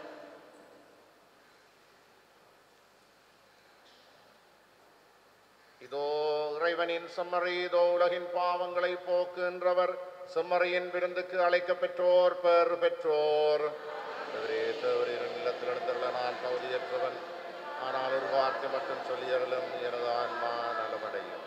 இதோ இறைவனின் செம்மறி இதோ உலகின் பாவங்களை போக்குகின்றவர் செம்மறியின் விருந்துக்கு அழைக்கப் பெற்றோர் பெறு பெற்றோர் தேவரே, தேவரீர் இல்லத்தில் எழுந்தருள நான் தகுதியற்றவன் ஆனால் ஒரு வார்த்தை மட்டும் சொல்லியருளும் எனது ஆன்மா நலமடையும்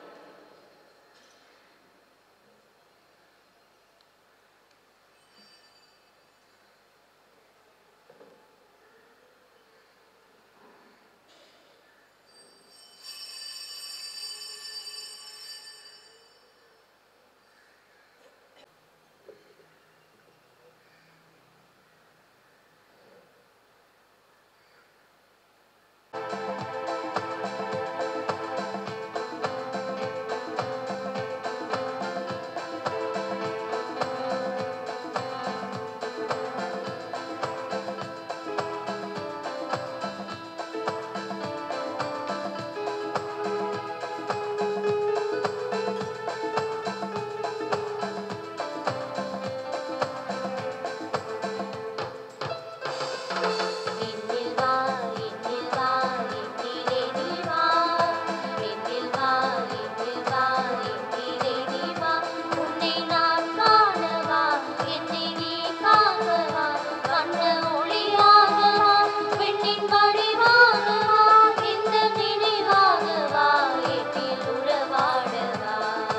என்னில் வா என்னில் வா என்னிலே நீ வா என்னில் வா என்னில் வா என்னிலே நீ வா உன்னை நான் காண வா என்னை நீ காக்க வா கண்ட ஒளியாக வா பெண்ணின் வடிவாக வா இந்த நினைவாக வா என்னில் உறவாட வா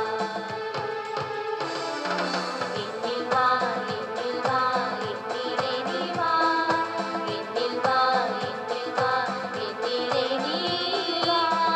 என்னில் வா என்னில் வா என்னிலே நீ வா என்னில் வா என்னில் வா என்னிலே நீ வா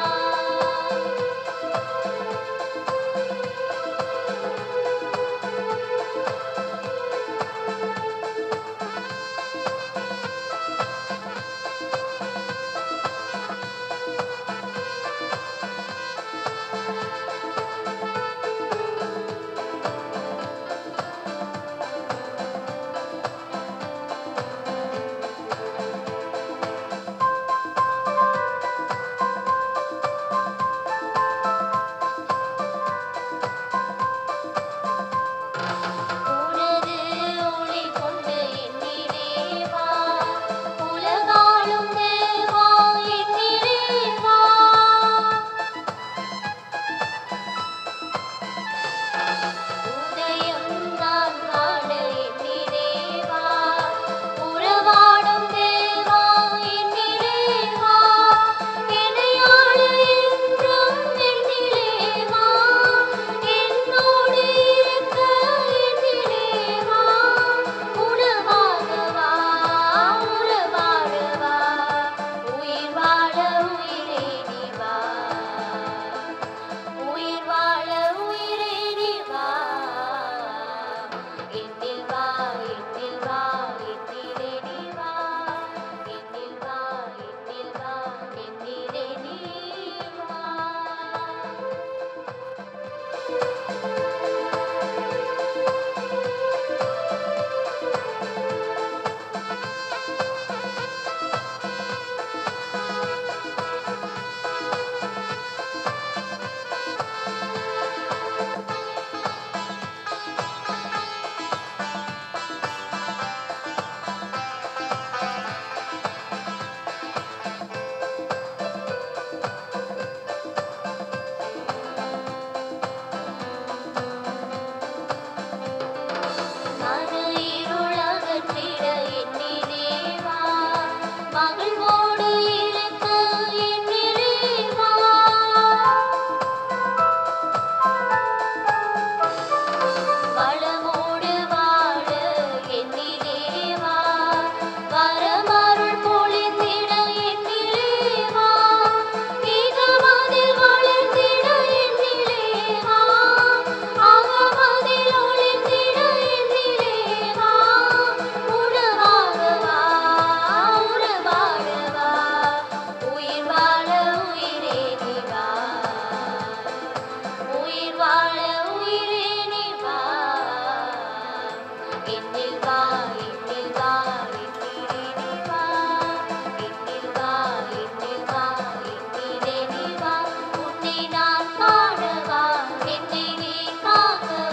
உனது ஒளி கொண்டு என்னிலே வா உலகாளும் தேவா என்னிலே வா உதயம் நான் காண என்னிலே வா உறவாடும் தேவா என்னிலே வா என்னையாளு என்றும் என்னிலே வா என்னோடு இருக்க என்னிலே வா உணவாக வா உறவாட வா உயிர் வாழ உயிரே நீ வா உயிர் வாழ உயிரே நீ வா என்னில் வா என்னில் வா என்னிலே நீ வா என்னில் வா என்னில் வா என்னிலே நீ வா மது இருளகற்றிட என்னிலே வா மகிழ்வோடு இருக்க என்னிலே வா வளமோடு வாழ என்னிலே வா வரமருள் பொழிந்திட என்னிலே வா இதமதில் வளர்ந்திட என்னிலே வா அகமதில் ஒளிந்திட என்னிலே வா உணவாக வா உறவாட வா உயிர் வாழ உயிரே நீ வா உயிர் வாழ உயிரே நீ வா என்னில் வா என்னில் வா என்னிலே நீ வா என்னில் வா என்னில் வா என்னிலே நீ வா உன்னை நான் காண வா என்னை நீ காக்க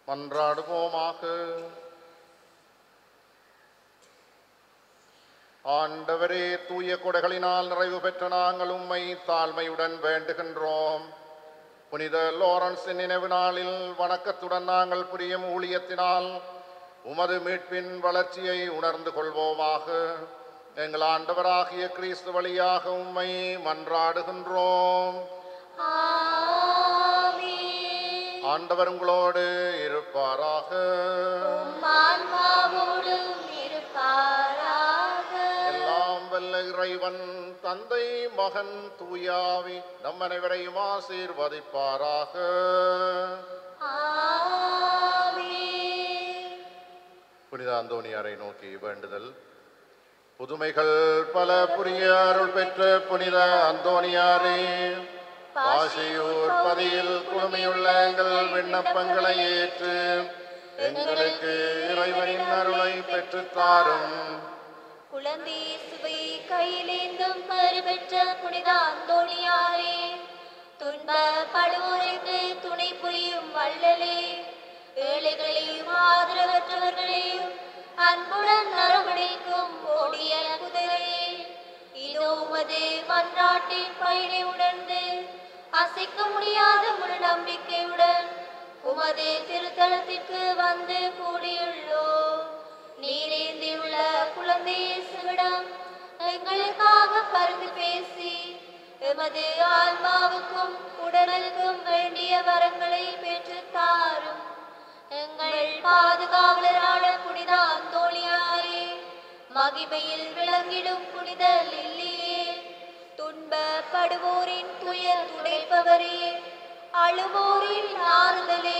மன்றாடுவோமாக ஆண்டவரே தூய கொடைகளினால் நிறைவு பெற்ற நாங்கள் உம்மை தாழ்மையுடன் வேண்டுகின்றோம் புனித லோரன்ஸின் நினைவு நாளில் வணக்கத்துடன் நாங்கள் புரியும் ஊழியத்தினால் உமது மீட்பின் வளர்ச்சியை உணர்ந்து கொள்வோமாக எங்கள் ஆண்டவராகிய கிறிஸ்து வழியாக உம்மை மன்றாடுகின்றோம் ஆமென். ஆண்டவர் உங்களோடு இருப்பாராக உம் ஆன்மாவோடும் இருப்பாராக. எல்லாம் வல்ல இறைவன் தந்தை மகன் தூயாவி நம் அனைவரையும் ஆசீர்வதிப்பாராக ஆமென். புனித அந்தோனியாரை நோக்கி வேண்டுதல் புதுமைகள் பல புரிய அருள் பெற்ற புனித அந்தோனியாரே பாசியூர் பதியில் குழுமையுள்ள எங்கள் விண்ணப்பங்களை ஏற்று எங்களுக்கு இறைவனின் அருளை பெற்றுத் தாரும் குழந்தை இயேசுவை கையிலேந்தும் கருபெற்ற புனித அந்தோணியாரே துன்பப்படுவோருக்கு துணை புரியும் வள்ளலே ஏழைகளையும் ஆதரவற்றவர்களையும் அன்புடன் அரவணைக்கும் ஓடிய குதிரையே இதோ உமது மன்றாட்டின் பயனை உணர்ந்து அசைக்க முடியாத முழு நம்பிக்கையுடன் உமது திருத்தலத்திற்கு வந்து கூடியுள்ளோம் நீரேந்தியுள்ள குழந்தை இயேசுவிடம் எங்களுக்காக பரிந்து பேசி எமது ஆன்மாவுக்கும் உடலுக்கும் வேண்டிய வரங்களை பெற்றுத் தாரும் எங்கள் பாதுகாவலரான புனித அந்தோணியாரே மகிமையில் விளங்கிடும் புனித லில்லியே துன்பப்படுவோரின் துயர் துடைப்பவரே அழுவோரின் ஆறுதலே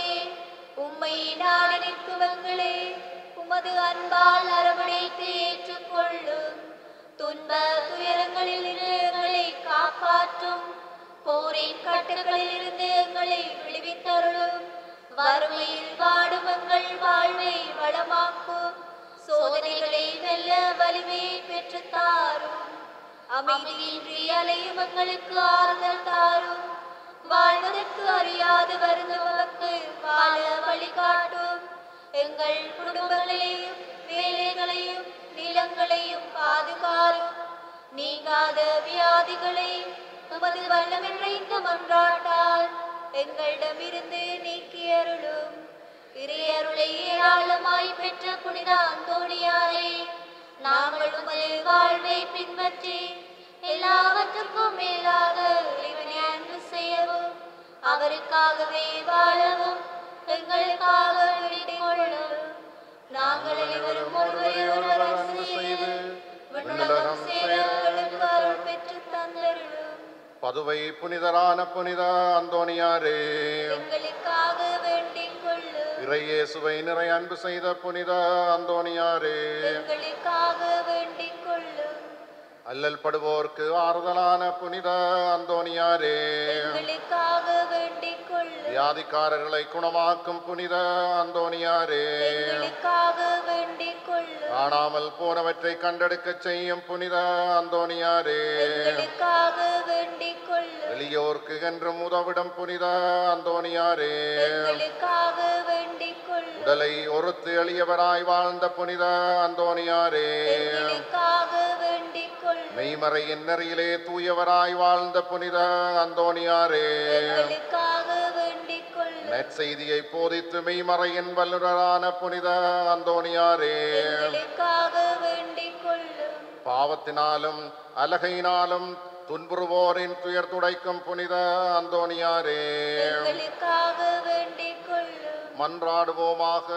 உம்மை நாட நிற்குவங்களே உமது அன்பால் அரவணைத்து ஏற்றுக்கொள்ளும் துன்ப துயரங்களில் இருந்து எங்களை காப்பாற்றும் போரின் கட்டுகளில் இருந்து எங்களை விடுவித்தருளும் வறுமையில் வாடும் எங்கள் வாழ்வை வளமாக்கும் சோதனைகளை வெல்ல வலிமையை பெற்றுத் தாரும் அமைதியின்றி அலையும் எங்களுக்கு ஆறுதல் தாரும் வாழ்வதற்கு அறியாது வருந்தவருக்கு வாழ வழிகாட்டும் எங்கள் குடும்பங்களையும் வேலைகளையும் நிலங்களையும் பாதுகாரும் நீங்காத வியாதிகளை உமது வல்லமென்ற இந்த மன்றாட்டால் எங்களிடமிருந்து நீக்கி அருளும் இறையருளை ஏராளமாய் பெற்ற புனித அந்தோணியாரே நாங்கள் உமது வாழ்வை பின்பற்றி எல்லாவற்றுக்கும் மேலாக இறைவனை அன்பு செய்யவும் அவருக்காகவே வாழவும் எங்களுக்காக வேண்டிக் கொள்ளவும் நாங்கள் அனைவரும் ஒருவரை ஒருவர் அன்பு செய்து விண்ணுலகம் சேர எங்களுக்கு அருள் பெற்று தந்தருளும் பதுவை புனிதரான புனித அந்தோனியாரே எங்களுக்காக வேண்டிக் கொள்ளும் இறையேசுவை நிறை அன்பு செய்த புனித அந்தோனியாரே எங்களுக்காக வேண்டிக் கொள்ளும் அல்லல் படுவோர்க்கு ஆறுதலான புனித அந்தோனியாரே எங்களுக்காக வேண்டிக் கொள்ளும் வியாதிக்காரர்களை குணமாக்கும் புனித அந்தோனியாரே எங்களுக்காக வேண்டிக் கொள்ளும் காணாமல் போனவற்றை கண்டெடுக்கச் செய்யும் புனித அந்தோனியாரே எங்களுக்காக வேண்டிக் கொள்ளும் எளியோர்க்கு என்றும் உதவிடும் புனித அந்தோனியாரே எங்களுக்காக வேண்டிக் கொள்ளும் உடலை ஒருத்து எளியவராய் வாழ்ந்த புனித அந்தோனியாரே எங்களுக்காக வேண்டிக் கொள்ளும் மெய்மறையின் நெறியிலே தூயவராய் வாழ்ந்த புனித அந்தோனியாரே எங்களுக்காக வேண்டிக் கொள்ளும் நற்செய்தியை போதித்து மெய்மறையின் வல்லுநரான புனித அந்தோனியாரே எங்களுக்காக வேண்டிக் கொள்ளும் பாவத்தினாலும் அலகையினாலும் துன்புறுவோரின் துயர் துடைக்கும் புனித அந்தோனியாரே எங்களுக்காக வேண்டிக் கொள்ளும் மன்றாடுவோமாக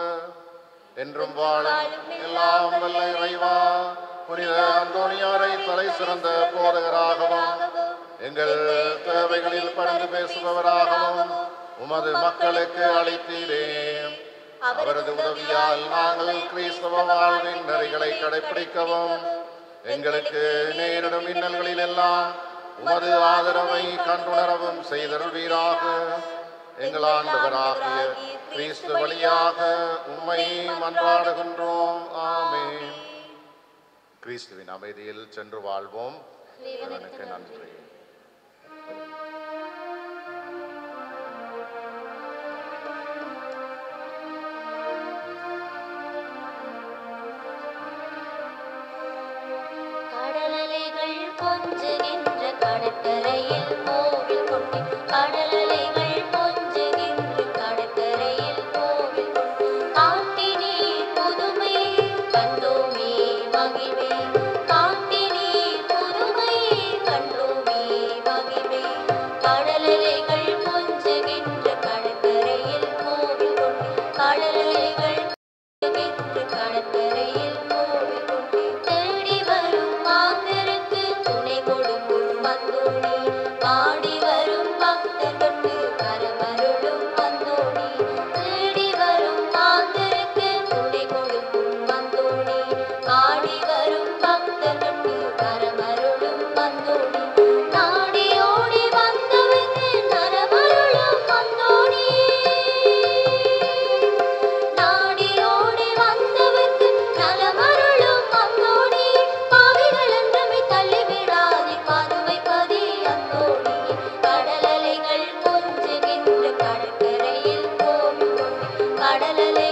என்றும் வாழும் எல்லாம் வல்ல இறைவா புனித அந்தோனியாரை தலை சிறந்த போதகராகவும் எங்கள் தேவைகளில் பறந்து பேசுபவராகவும் உமது மக்களுக்கு அளித்தீரே அவரது உதவியால் நாங்கள் கிறிஸ்தவ வாழ்வின் நெறிகளை கடைபிடிக்கவும் எங்களுக்கு நேரிடும் இன்னல்களில் எல்லாம் உமது ஆதரவை கண்டுணரவும் செய்தருள்வீராக எங்கள் ஆண்டவராகிய கிறிஸ்து வழியாக உம்மை மன்றாடுகின்றோம் ஆமென் கிறிஸ்துவின் அமைதியில் சென்று வாழ்வோம் இறைவனுக்கு நன்றி கடலலே